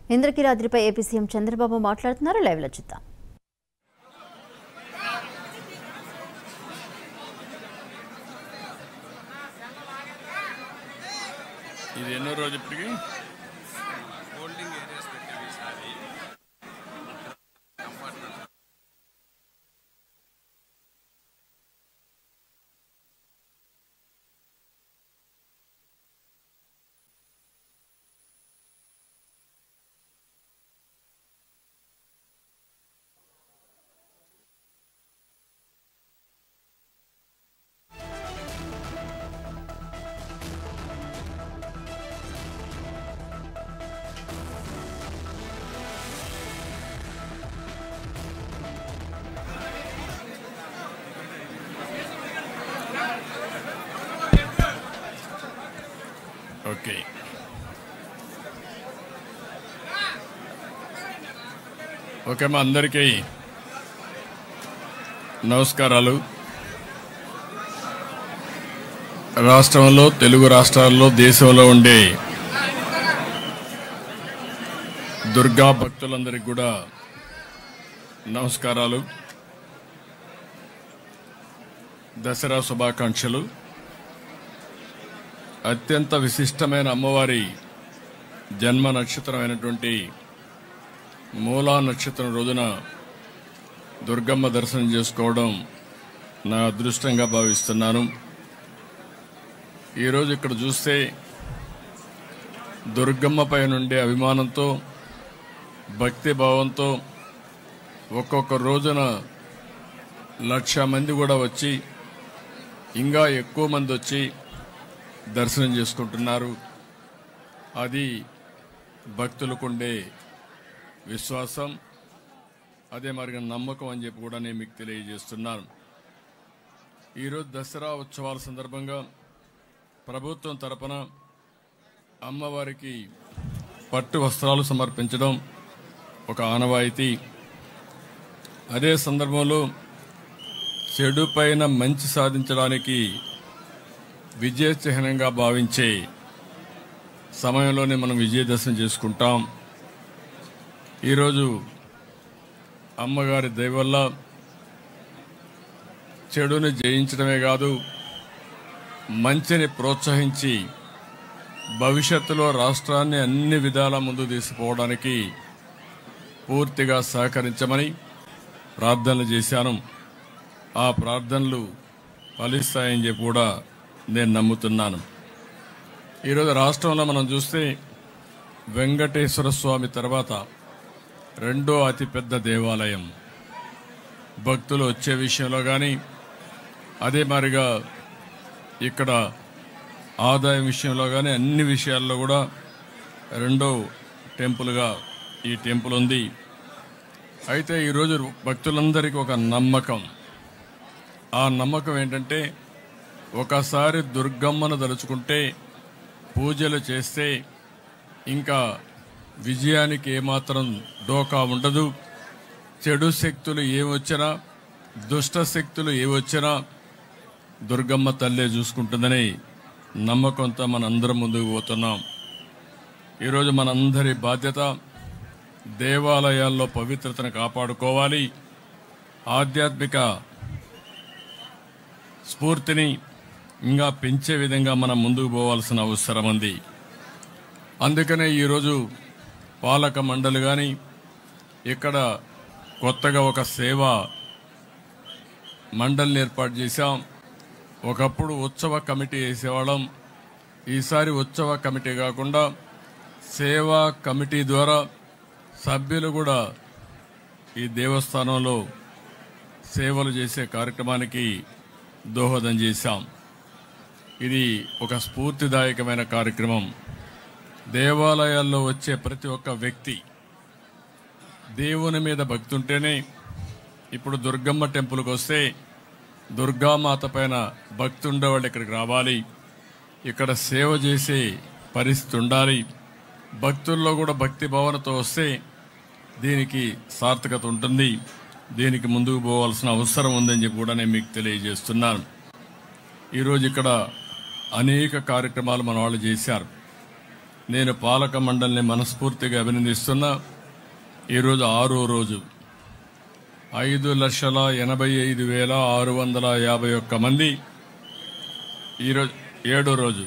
ఇంద్రకీలాద్రిపై AP CM Chandrababu మాట్లాడుతున్నారు live లో చూద్దాం ఇది ఎన్నో రోజు ఇప్పటికి హోల్డింగ్ ఏరియాస్ పెట్టేవి ఈసారి కంపార్ట్మెంట్ ఓకే ఓకే మా అందరికీ నమస్కారాలు రాష్ట్రంలో తెలుగు రాష్ట్రాల్లో దేశంలో ఉండే దుర్గా భక్తులందరికీ కూడా నమస్కారాలు దసరా శుభాకాంక్షలు అత్యంత విశిష్టమైన అమ్మవారి జన్మ నక్షత్రమైనటువంటి మూలా నక్షత్రం రోజున దుర్గమ్మ దర్శనం చేసుకోవడం నా అదృష్టంగా భావిస్తున్నాను ఈరోజు ఇక్కడ చూస్తే దుర్గమ్మపై నుండే అభిమానంతో భక్తి భావంతో ఒక్కొక్క రోజున లక్ష మంది కూడా వచ్చి ఇంకా ఎక్కువ మంది వచ్చి దర్శనం చేసుకుంటున్నారు అది భక్తులకుండే విశ్వాసం అదే మరి నమ్మకం అని చెప్పి కూడా నేను మీకు తెలియజేస్తున్నాను ఈరోజు దసరా ఉత్సవాల సందర్భంగా ప్రభుత్వం తరపున అమ్మవారికి పట్టు వస్త్రాలు సమర్పించడం ఒక ఆనవాయితీ అదే సందర్భంలో చెడు పైన మంచి సాధించడానికి విజయ చిహ్నంగా భావించే సమయంలోనే మనం విజయదశమి చేసుకుంటాం ఈరోజు అమ్మగారి దయ వల్ల చెడుని జయించడమే కాదు మంచిని ప్రోత్సహించి భవిష్యత్తులో రాష్ట్రాన్ని అన్ని విధాల ముందు తీసుకుపోవడానికి పూర్తిగా సహకరించమని ప్రార్థనలు చేశాను ఆ ప్రార్థనలు ఫలిస్తాయని చెప్పి కూడా నేను నమ్ముతున్నాను ఈరోజు రాష్ట్రంలో మనం చూస్తే వెంకటేశ్వర స్వామి తర్వాత రెండో అతిపెద్ద దేవాలయం భక్తులు వచ్చే విషయంలో కానీ అదే మాదిరిగా ఇక్కడ ఆదాయం విషయంలో కానీ అన్ని విషయాల్లో కూడా రెండో టెంపుల్గా ఈ టెంపుల్ ఉంది అయితే ఈరోజు భక్తులందరికీ ఒక నమ్మకం ఆ నమ్మకం ఏంటంటే ఒకసారి దుర్గమ్మను తలుచుకుంటే పూజలు చేస్తే ఇంకా విజయానికి ఏమాత్రం డోకా ఉండదు చెడు శక్తులు ఏమొచ్చినా దుష్ట శక్తులు ఏవొచ్చినా దుర్గమ్మ తల్లే చూసుకుంటుందని నమ్మకంతో మనందరం ముందుకు పోతున్నాం ఈరోజు మనందరి బాధ్యత దేవాలయాల్లో పవిత్రతను కాపాడుకోవాలి ఆధ్యాత్మిక స్ఫూర్తిని ఇంకా పెంచే విధంగా మనం ముందుకు పోవాల్సిన అవసరం ఉంది అందుకనే ఈరోజు పాలక మండలి కానీ ఇక్కడ కొత్తగా ఒక సేవా మండలిని ఏర్పాటు చేశాం ఒకప్పుడు ఉత్సవ కమిటీ వేసేవాళ్ళం ఈసారి ఉత్సవ కమిటీ కాకుండా సేవా కమిటీ ద్వారా సభ్యులు కూడా ఈ దేవస్థానంలో సేవలు చేసే కార్యక్రమానికి దోహదం చేశాం ఇది ఒక స్ఫూర్తిదాయకమైన కార్యక్రమం దేవాలయాల్లో వచ్చే ప్రతి ఒక్క వ్యక్తి దేవుని మీద భక్తి ఉంటేనే ఇప్పుడు దుర్గమ్మ టెంపుల్కి వస్తే దుర్గామాత పైన భక్తి ఉండేవాళ్ళు ఇక్కడికి రావాలి ఇక్కడ సేవ చేసే పరిస్థితి ఉండాలి భక్తుల్లో కూడా భక్తి భావనతో వస్తే దీనికి సార్థకత ఉంటుంది దీనికి ముందుకు పోవాల్సిన అవసరం ఉందని చెప్పి కూడా నేను మీకు తెలియజేస్తున్నాను ఈరోజు ఇక్కడ అనేక కార్యక్రమాలు మన వాళ్ళు చేశారు నేను పాలక మండలిని మనస్ఫూర్తిగా అభినందిస్తున్నా ఈరోజు ఆరో రోజు ఐదు లక్షల ఎనభై ఐదు వేల ఆరు వందల యాభై ఒక్క మంది ఈరోజు ఏడో రోజు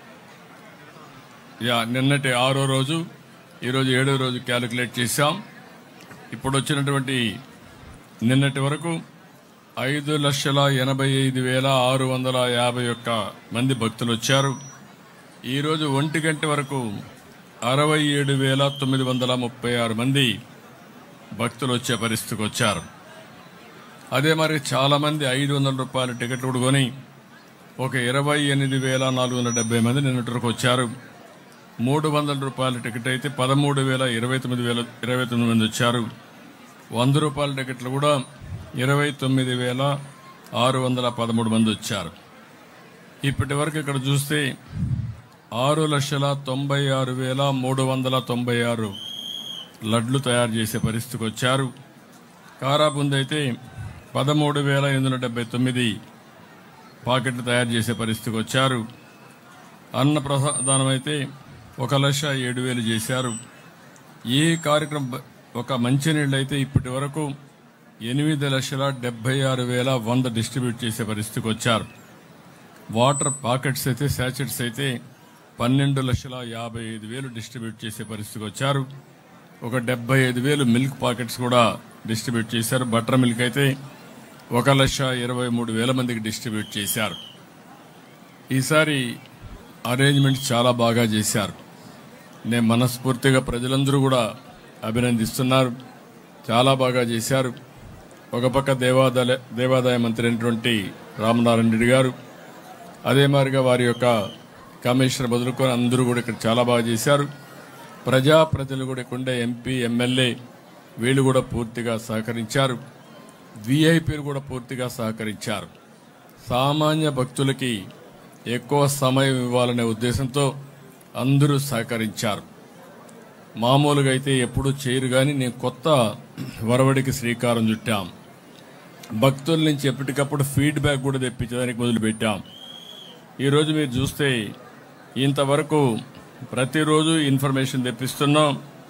యా నిన్నటి ఆరో రోజు ఈరోజు ఏడో రోజు క్యాలిక్యులేట్ చేశాం ఇప్పుడు వచ్చినటువంటి నిన్నటి వరకు ఐదు లక్షల ఎనభై ఐదు వేల ఆరు వందల యాభై ఒక్క మంది భక్తులు వచ్చారు ఈరోజు ఒంటి గంట వరకు అరవై ఏడు వేల తొమ్మిది వందల ముప్పై ఆరు మంది భక్తులు వచ్చే పరిస్థితికి వచ్చారు అదే మరి చాలా మంది ఐదు వందల రూపాయల టికెట్లు కూడా కొని ఒక ఇరవై ఎనిమిది వేల నాలుగు వందల డెబ్బై మంది నిన్నటి వరకు వచ్చారు మూడు వందల రూపాయల టికెట్ అయితే పదమూడు వేల ఇరవై తొమ్మిది వేల ఇరవై తొమ్మిది మంది వచ్చారు వంద రూపాయల టికెట్లు కూడా ఇరవై తొమ్మిది వేల ఆరు వందల పదమూడు మంది వచ్చారు ఇప్పటి వరకు ఇక్కడ చూస్తే ఆరు లక్షల తొంభై ఆరు వేల మూడు వందల తొంభై ఆరు లడ్లు తయారు చేసే పరిస్థితికి వచ్చారు కారాబుంది అయితే పదమూడు వేల ఎనిమిది వందల డెబ్బై తొమ్మిది పాకెట్లు తయారు చేసే పరిస్థితికి వచ్చారు అన్న ప్రసాదనం అయితే ఒక లక్ష ఏడు వేలు చేశారు ఈ కార్యక్రమం బ- ఒక మంచినీళ్ళు అయితే ఇప్పటి వరకు ఎనిమిది లక్షల డెబ్బై ఆరు వేల వంద డిస్ట్రిబ్యూట్ చేసే పరిస్థితికి వచ్చారు వాటర్ పాకెట్స్ అయితే శాచెట్స్ అయితే పన్నెండు లక్షల యాభై ఐదు వేలు డిస్ట్రిబ్యూట్ చేసే పరిస్థితికి వచ్చారు ఒక డెబ్బై ఐదు వేలు మిల్క్ పాకెట్స్ కూడా డిస్ట్రిబ్యూట్ చేశారు బటర్ మిల్క్ అయితే ఒక లక్ష ఇరవై మూడు వేల మందికి డిస్ట్రిబ్యూట్ చేశారు ఈసారి అరేంజ్మెంట్స్ చాలా బాగా చేశారు నేను మనస్ఫూర్తిగా ప్రజలందరూ కూడా అభినందిస్తున్నారు చాలా బాగా చేశారు ఒక పక్క దేవాదాయ దేవాదాయ మంత్రి అయినటువంటి రామనారాయణ రెడ్డి గారు అదే మాదిరిగా వారి యొక్క కమిషనర్ మొదలుకొని అందరూ కూడా ఇక్కడ చాలా బాగా చేశారు ప్రజాప్రతినిధులు కూడా ఇక్కడ ఉండే ఎంపీ ఎమ్మెల్యే వీళ్ళు కూడా పూర్తిగా సహకరించారు విఐపీలు కూడా పూర్తిగా సహకరించారు సామాన్య భక్తులకి ఎక్కువ సమయం ఇవ్వాలనే ఉద్దేశంతో అందరూ సహకరించారు మామూలుగా అయితే ఎప్పుడూ చేయరు కానీ నేను కొత్త వరవడికి శ్రీకారం చుట్టాం భక్తుల నుంచి ఎప్పటికప్పుడు ఫీడ్బ్యాక్ కూడా తెప్పించడానికి మొదలుపెట్టాం ఈరోజు మీరు చూస్తే ఇంతవరకు ప్రతిరోజు ఇన్ఫర్మేషన్ తెప్పిస్తున్నాం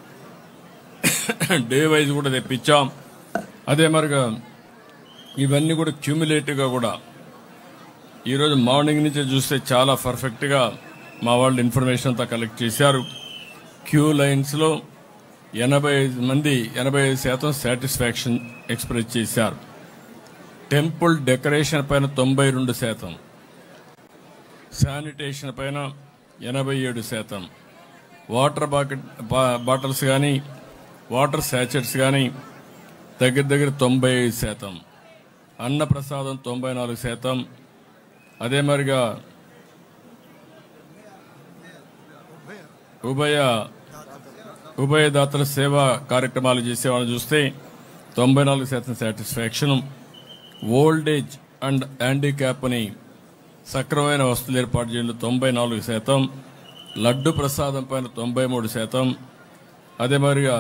డే వైజ్ కూడా తెప్పించాం అదే మరిగా ఇవన్నీ కూడా క్యూములేటివ్గా కూడా ఈరోజు మార్నింగ్ నుంచి చూస్తే చాలా పర్ఫెక్ట్గా మా వాళ్ళు ఇన్ఫర్మేషన్ అంతా కలెక్ట్ చేశారు క్యూ లైన్స్లో ఎనభై ఐదు మంది ఎనభై ఐదు శాతం సాటిస్ఫాక్షన్ ఎక్స్ప్రెస్ చేశారు టెంపుల్ డెకరేషన్ పైన తొంభై రెండు శాతం శానిటేషన్ పైన ఎనభై ఏడు శాతం వాటర్ బాకెట్ బా- బాటిల్స్ కానీ వాటర్ శాచెట్స్ కానీ దగ్గర దగ్గర తొంభై ఐదు శాతం అన్నప్రసాదం తొంభై నాలుగు శాతం అదే మరిగా ఉభయ ఉభయదాతల సేవా కార్యక్రమాలు చేసే వాళ్ళని చూస్తే తొంభై నాలుగు శాతం satisfaction old age and handicap అని సక్రమైన వస్తువులు ఏర్పాటు చేయడంలో తొంభై నాలుగు శాతం లడ్డు ప్రసాదం పైన తొంభై మూడు శాతం అదే మరిగా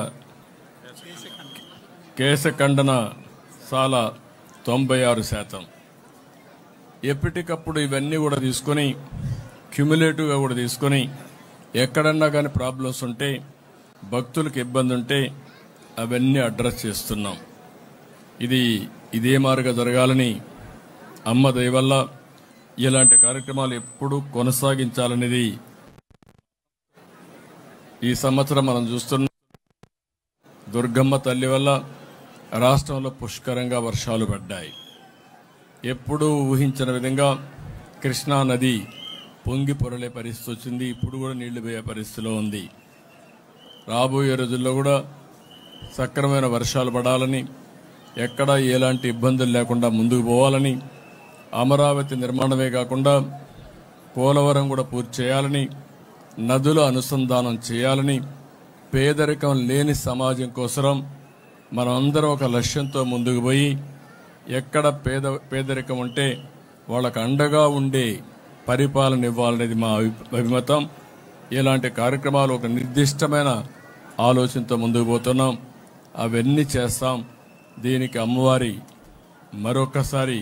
కేశఖండన సాల తొంభై ఆరు శాతం ఎప్పటికప్పుడు ఇవన్నీ కూడా తీసుకొని క్యుములేటివ్గా కూడా తీసుకొని ఎక్కడన్నా కానీ ప్రాబ్లమ్స్ ఉంటే భక్తులకు ఇబ్బంది ఉంటే అవన్నీ అడ్రస్ చేస్తున్నాం ఇది ఇదే మారుగా జరగాలని అమ్మ దయ వల్ల ఇలాంటి కార్యక్రమాలు ఎప్పుడూ కొనసాగించాలనేది ఈ సంవత్సరం మనం చూస్తున్న దుర్గమ్మ తల్లి వల్ల రాష్ట్రంలో పుష్కరంగా వర్షాలు పడ్డాయి ఎప్పుడూ ఊహించిన విధంగా కృష్ణా నది పొంగి పొరలే పరిస్థితి వచ్చింది ఇప్పుడు కూడా నీళ్లు పోయే పరిస్థితిలో ఉంది రాబోయే రోజుల్లో కూడా సక్రమైన వర్షాలు పడాలని ఎక్కడా ఎలాంటి ఇబ్బందులు లేకుండా ముందుకు పోవాలని అమరావతి నిర్మాణమే కాకుండా పోలవరం కూడా పూర్తి చేయాలని నదుల అనుసంధానం చేయాలని పేదరికం లేని సమాజం కోసం మనం అందరం ఒక లక్ష్యంతో ముందుకు పోయి ఎక్కడ పేద పేదరికం ఉంటే వాళ్ళకు అండగా ఉండే పరిపాలన ఇవ్వాలనేది మా అభి- అభిమతం ఇలాంటి కార్యక్రమాలు ఒక నిర్దిష్టమైన ఆలోచనతో ముందుకు పోతున్నాం అవన్నీ చేస్తాం దీనికి అమ్మవారి మరొకసారి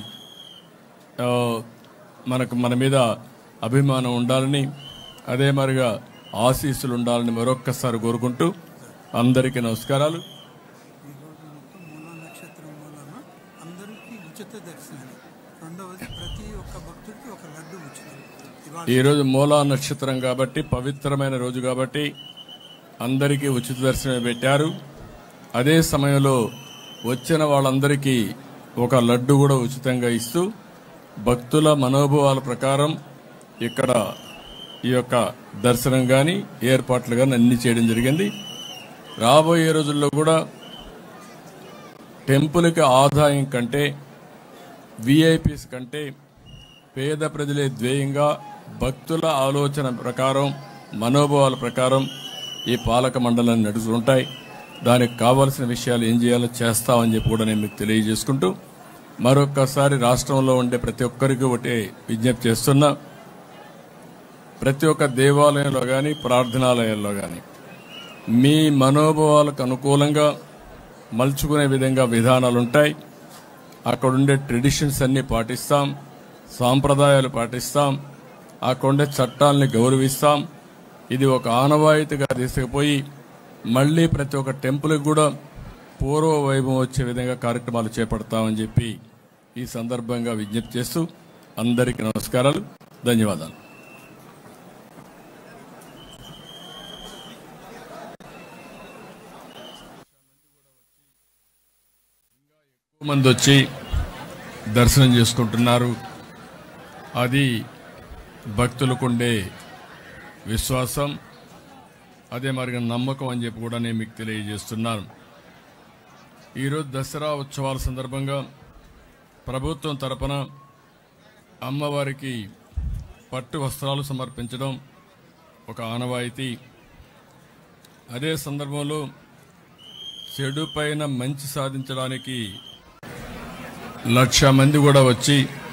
ఆ, మనకు మన మీద అభిమానం ఉండాలని అదే మరిగా ఆశీస్సులు ఉండాలని మరొక్కసారి కోరుకుంటూ అందరికీ నమస్కారాలు ఈరోజు మొత్తం మూలా నక్షత్రం వలన అందరికీ ఉచిత దర్శనం రెండవది ప్రతి ఒక్క భక్తుడికి ఒక లడ్డు ఉచితం ఇవాళ ఈరోజు మూలా నక్షత్రం కాబట్టి పవిత్రమైన రోజు కాబట్టి అందరికీ ఉచిత దర్శనం పెట్టారు అదే సమయంలో వచ్చిన వాళ్ళందరికీ ఒక లడ్డు కూడా ఉచితంగా ఇస్తూ భక్తుల మనోభావాల ప్రకారం ఇక్కడ ఈ యొక్క దర్శనం కానీ ఏర్పాట్లు కానీ అన్ని చేయడం జరిగింది రాబోయే రోజుల్లో కూడా టెంపుల్కి ఆదాయం కంటే విఐపీస్ కంటే పేద ప్రజలే ధ్యేయంగా భక్తుల ఆలోచన ప్రకారం మనోభావాల ప్రకారం ఈ పాలక మండలాన్ని నడుస్తుంటాయి దానికి కావాల్సిన విషయాలు ఏం చేయాలో చేస్తామని చెప్పి కూడా నేను మీకు తెలియజేసుకుంటూ మరొక్కసారి రాష్ట్రంలో ఉండే ప్రతి ఒక్కరికి ఒకటే విజ్ఞప్తి చేస్తున్నా ప్రతి ఒక్క దేవాలయంలో కానీ ప్రార్థనాలయాల్లో కానీ మీ మనోభావాలకు అనుకూలంగా మలుచుకునే విధంగా విధానాలు ఉంటాయి అక్కడ ఉండే ట్రెడిషన్స్ అన్ని పాటిస్తాం సాంప్రదాయాలు పాటిస్తాం అక్కడ ఉండే చట్టాలని గౌరవిస్తాం ఇది ఒక ఆనవాయితీగా తీసుకుపోయి మళ్ళీ ప్రతి ఒక్క టెంపుల్కి కూడా పూర్వ వైభవం వచ్చే విధంగా కార్యక్రమాలు చేపడతామని చెప్పి ఈ సందర్భంగా విజ్ఞప్తి చేస్తూ అందరికీ నమస్కారాలు ధన్యవాదాలు ఎక్కువ మంది వచ్చి దర్శనం చేసుకుంటున్నారు అది భక్తులకుండే విశ్వాసం అదే మరి నమ్మకం అని చెప్పి కూడా నేను మీకు తెలియజేస్తున్నాను ఈరోజు దసరా ఉత్సవాల సందర్భంగా ప్రభుత్వం తరపున అమ్మవారికి పట్టు వస్త్రాలు సమర్పించడం ఒక ఆనవాయితీ అదే సందర్భంలో చెడు పైన మంచి సాధించడానికి లక్ష మంది కూడా వచ్చి